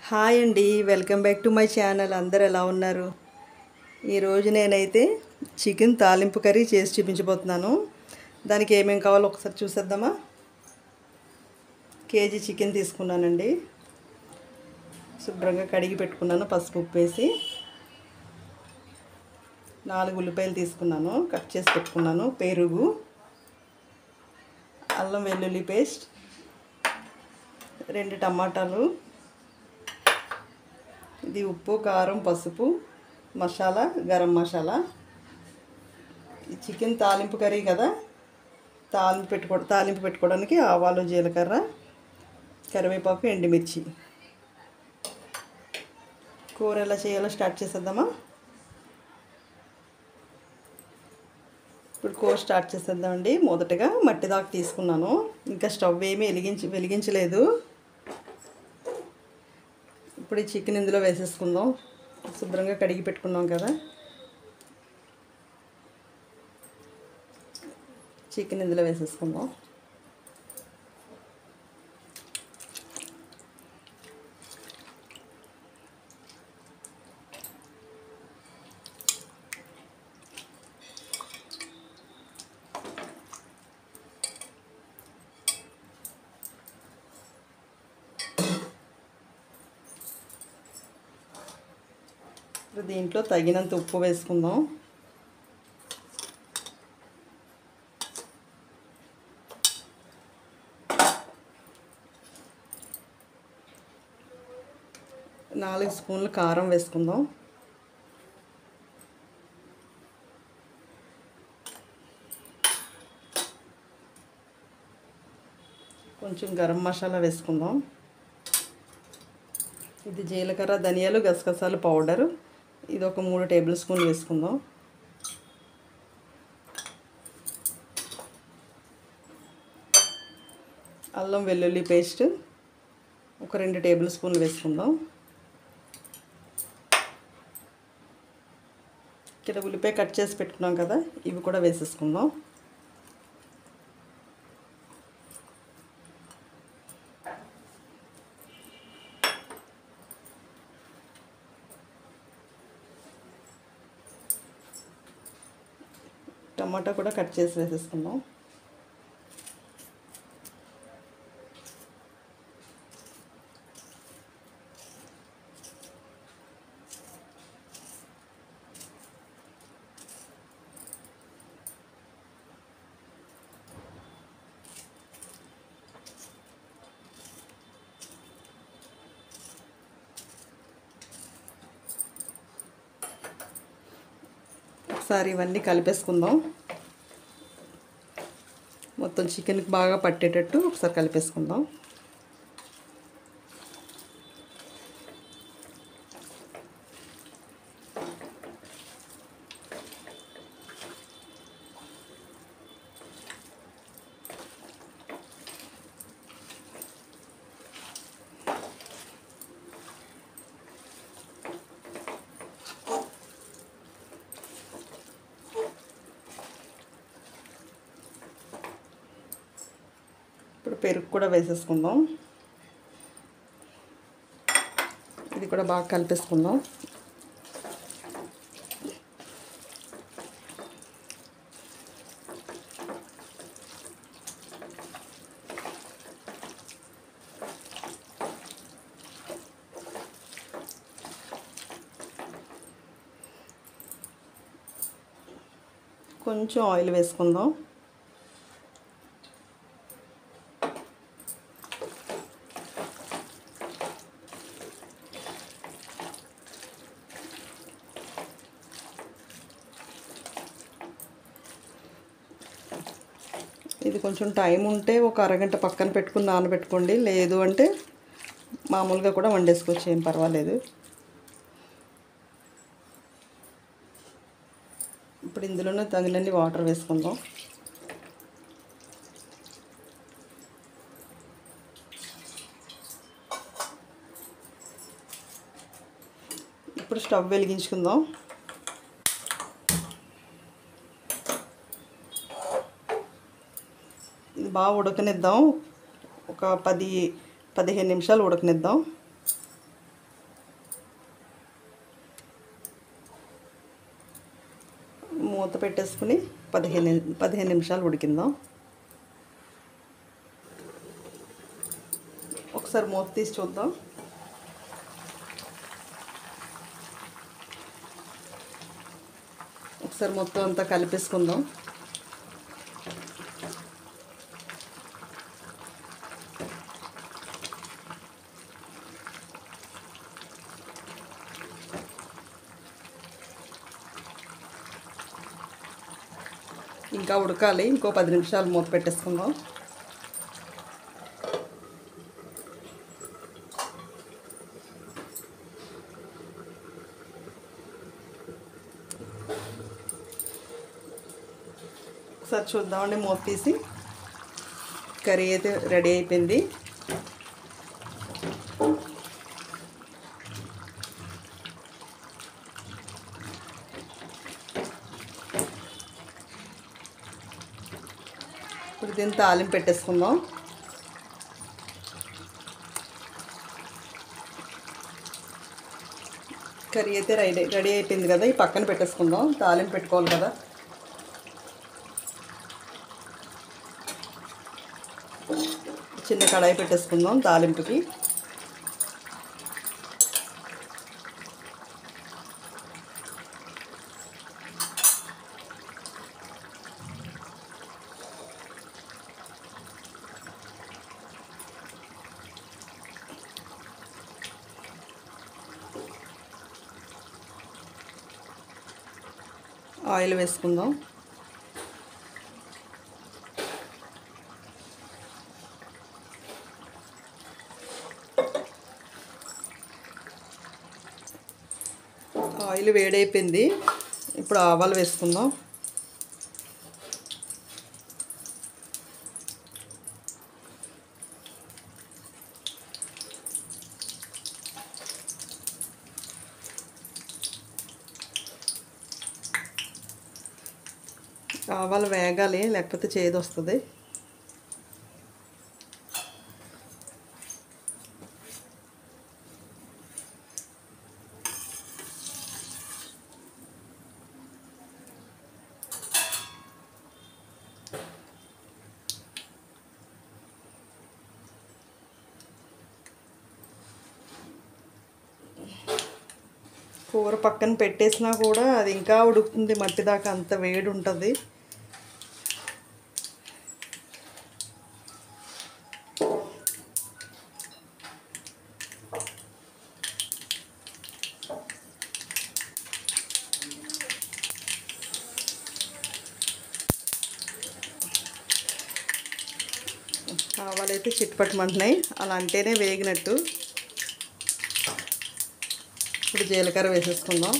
hi అండి welcome back to my channel అందరు ఎలా ఉన్నారు ఈరోజు నేనైతే చికెన్ తాలింపు కర్రీ చేసి చూపించబోతున్నాను దానికి ఏమేమి కావాలో ఒకసారి చూసేద్దామా కేజీ చికెన్ తీసుకున్నానండి శుభ్రంగా కడిగి పెట్టుకున్నాను పసుపు ఉప్పు వేసి నాలుగు ఉల్లిపాయలు తీసుకున్నాను కట్ చేసి పెట్టుకున్నాను పెరుగు అల్లం వెల్లుల్లి పేస్ట్ రెండు టమాటాలు ఇది ఉప్పు కారం పసుపు మసాలా గరం మసాలా ఈ చికెన్ తాలింపు కర్రీ కదా తాలింపు పెట్టుకో తాలింపు పెట్టుకోవడానికి ఆవాలు జీలకర్ర కరివేపాకు ఎండుమిర్చి కూర ఎలా చేయాలో స్టార్ట్ చేసేద్దామా ఇప్పుడు కూర స్టార్ట్ చేసేద్దామండి మొదటగా మట్టి దాకా తీసుకున్నాను ఇంకా స్టవ్ ఏమీ వెలిగించి వెలిగించలేదు ఇప్పుడు ఈ చికెన్ ఇందులో వేసేసుకుందాం శుభ్రంగా కడిగి పెట్టుకున్నాం కదా చికెన్ ఇందులో వేసేసుకుందాం ఇప్పుడు దీంట్లో తగినంత ఉప్పు వేసుకుందాం నాలుగు స్పూన్లు కారం వేసుకుందాం కొంచెం గరం మసాలా వేసుకుందాం ఇది జీలకర్ర ధనియాలు గసగసాలు పౌడరు ఇది ఒక మూడు టేబుల్ స్పూన్లు వేసుకుందాం అల్లం వెల్లుల్లి పేస్ట్ ఒక రెండు టేబుల్ స్పూన్లు వేసుకుందాం ఇక్కడ ఉల్లిపాయ కట్ చేసి పెట్టుకున్నాం కదా ఇవి కూడా వేసేసుకుందాం టమాటా కూడా కట్ చేసి వేసేసుకుందాం ఒకసారి ఇవన్నీ కలిపేసుకుందాం మొత్తం చికెన్కి బాగా పట్టేటట్టు ఒకసారి కలిపేసుకుందాం ఇప్పుడు పెరుగు కూడా వేసేసుకుందాం ఇది కూడా బాగా కలిపేసుకుందాం కొంచెం ఆయిల్ వేసుకుందాం ఇది కొంచెం టైం ఉంటే ఒక అరగంట పక్కన పెట్టుకుని నానబెట్టుకోండి లేదు అంటే మామూలుగా కూడా వండేసుకోవచ్చు ఏం పర్వాలేదు ఇప్పుడు ఇందులోనే తగినన్ని వాటర్ వేసుకుందాం ఇప్పుడు స్టవ్ వెలిగించుకుందాం ఇది బాగా ఉడకనిద్దాం ఒక పది పదిహేను నిమిషాలు ఉడకనిద్దాం మూత పెట్టేసుకుని పదిహేను పదిహేను నిమిషాలు ఉడికిందాం ఒకసారి మూత తీసి చూద్దాం ఒకసారి మొత్తం అంతా కలిపేసుకుందాం ఇంకా ఉడకాలి ఇంకో పది నిమిషాలు మూత పెట్టేసుకుందాం ఒకసారి చూద్దామండి మూత తీసి కర్రీ అయితే రెడీ అయిపోయింది ఇప్పుడు దీన్ని తాలింపు పెట్టేసుకుందాం కర్రీ అయితే రెడీ రెడీ అయిపోయింది కదా ఈ పక్కన పెట్టేసుకుందాం తాలింపు పెట్టుకోవాలి కదా చిన్న కడాయి పెట్టేసుకుందాం తాలింపుకి ఆయిల్ వేసుకుందాం ఆయిల్ వేడైపోయింది ఇప్పుడు ఆవాలు వేసుకుందాం ఆవాలు వేగాలి లేకపోతే చేదు వస్తుంది కూర పక్కన పెట్టేసినా కూడా అది ఇంకా ఉడుకుతుంది మట్టి దాకా అంత వేడి ఉంటుంది ఆవాలైతే చిట్టుపట్టమంటున్నాయి అలా అంటేనే వేగినట్టు ఇప్పుడు జీలకర్ర వేసేసుకుందాం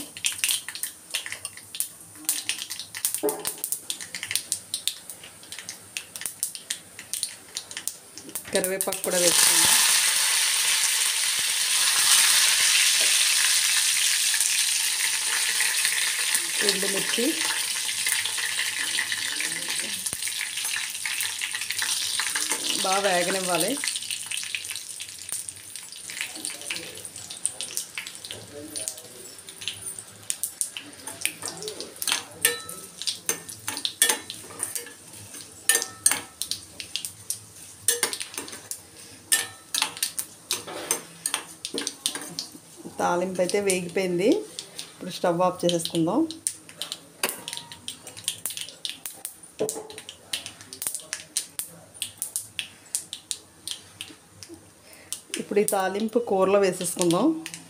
కరివేపాకు కూడా వేసుకుందాం ఎండుమిర్చి బాగా వేగనివ్వాలి తాలింపు అయితే వేగిపోయింది ఇప్పుడు స్టవ్ ఆఫ్ చేసేసుకుందాం ఇప్పుడు ఈ తాలింపు కూరలో వేసేసుకుందాం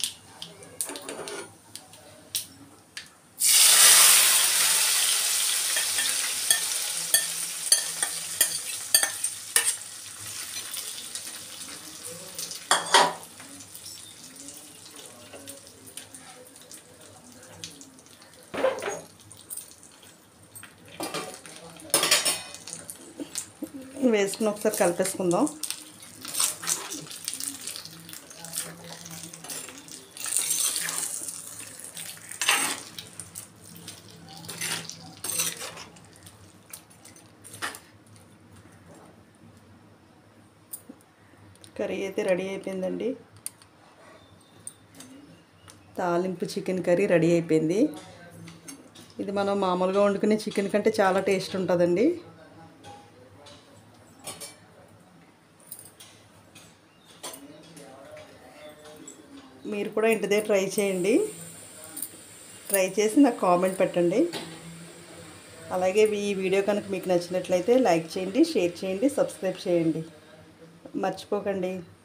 వేసుకుని ఒకసారి కలిపేసుకుందాం కర్రీ అయితే రెడీ అయిపోయిందండి తాలింపు చికెన్ కర్రీ రెడీ అయిపోయింది ఇది మనం మామూలుగా వండుకునే చికెన్ కంటే చాలా టేస్ట్ ఉంటుందండి మీరు కూడా ఇంటిదే ట్రై చేయండి ట్రై చేసి నాకు కామెంట్ పెట్టండి అలాగే ఈ వీడియో కనుక మీకు నచ్చినట్లయితే లైక్ చేయండి షేర్ చేయండి సబ్స్క్రైబ్ చేయండి మర్చిపోకండి